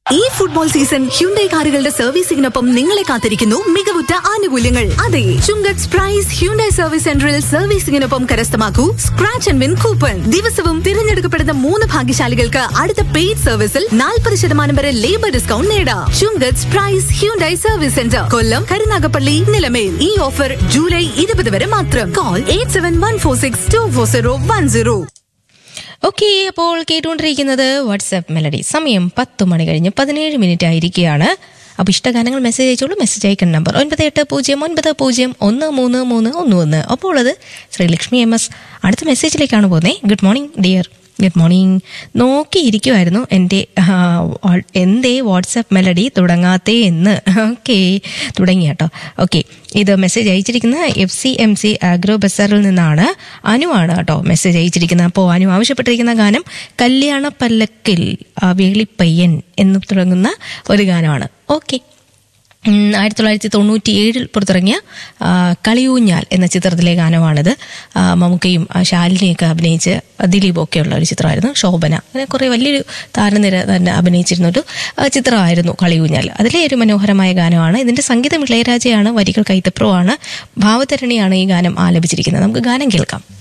ഈ football season Hyundai കാറുകളുടെ സർവീസിംഗിനൊപ്പം നിങ്ങളെ കാത്തിരിക്കുന്നു മികവുറ്റ ആനുകൂല്യങ്ങൾ അതെ ചുങ്കത്ത് പ്രൈസ് ഹ്യുണ്ടൈ സർവീസ് സെന്ററിൽ സർവീസിംഗിനൊപ്പം കരസ്ഥമാക്കൂ സ്ക്രാച്ച് ആൻഡ് വിൻ കൂപ്പൺ ദിവസവും തിരഞ്ഞെടുക്കപ്പെടുന്ന മൂന്ന് ഭാഗ്യശാലികൾക്ക് അടുത്ത പെയ്ഡ് സർവീസിൽ നാൽപ്പത് ശതമാനം വരെ ലേബർ ഡിസ്കൗണ്ട് നേടാം Chungath price Hyundai service centre Kollam Karunagappally Nilamel ഈ ഓഫർ ജൂലൈ ഇരുപത് വരെ മാത്രം call eight seven one four six two four zero one zero okay അപ്പോൾ കേട്ടുകൊണ്ടിരിക്കുന്നത് വാട്സാപ്പ് മെലഡി സമയം പത്ത് മണി കഴിഞ്ഞ് പതിനേഴ് മിനിറ്റ് ആയിരിക്കുകയാണ് അപ്പോൾ ഇഷ്ടഗാനങ്ങൾ മെസ്സേജ് അയച്ചോളൂ മെസ്സേജ് അയക്കുന്ന നമ്പർ ഒൻപത് എട്ട് പൂജ്യം ഒൻപത് പൂജ്യം ഒന്ന് മൂന്ന് മൂന്ന് ഒന്ന് ഒന്ന് അപ്പോൾ അത് ശ്രീലക്ഷ്മി എം എസ് അടുത്ത മെസ്സേജിലേക്കാണ് പോകുന്നത് good morning dear good morning നോക്കിയിരിക്കുമായിരുന്നു എൻ്റെ ആ, വാ- എന്തേ വാട്സാപ്പ് മെലഡി തുടങ്ങാത്തേ എന്ന് ഓക്കെ തുടങ്ങി കേട്ടോ ഓക്കെ ഇത് മെസ്സേജ് അയച്ചിരിക്കുന്ന F C M C agro ബസാറിൽ നിന്നാണ് അനു ആണ് കേട്ടോ മെസ്സേജ് അയച്ചിരിക്കുന്നത് അപ്പോൾ അനു ആവശ്യപ്പെട്ടിരിക്കുന്ന ഗാനം കല്യാണ പല്ലക്കിൽ ആ, വേളിപ്പയ്യൻ എന്ന് തുടങ്ങുന്ന ഒരു ഗാനമാണ് ഓക്കെ ഉം, ആയിരത്തി തൊള്ളായിരത്തി തൊണ്ണൂറ്റി ഏഴിൽ പുറത്തിറങ്ങിയ ആ, കളിയൂഞ്ഞാൽ എന്ന ചിത്രത്തിലെ ഗാനമാണിത് ആ, മമ്മൂക്കയും ആ, ശാലിനിയൊക്കെ അഭിനയിച്ച് ദിലീപും ഒക്കെ ഉള്ള ഒരു ചിത്രമായിരുന്നു ശോഭന അങ്ങനെ കുറേ വലിയൊരു താരനിര തന്നെ അഭിനയിച്ചിരുന്ന ഒരു ആ, ചിത്രമായിരുന്നു കളിയൂഞ്ഞാൽ അതിലെ ഒരു മനോഹരമായ ഗാനമാണ് ഇതിന്റെ സംഗീതം ഇളയരാജയാണ് വരികൾ കൈത്തപ്രമാണ് ഭാവതരണിയാണ് ഈ ഗാനം ആലപിച്ചിരിക്കുന്നത് നമുക്ക് ഗാനം കേൾക്കാം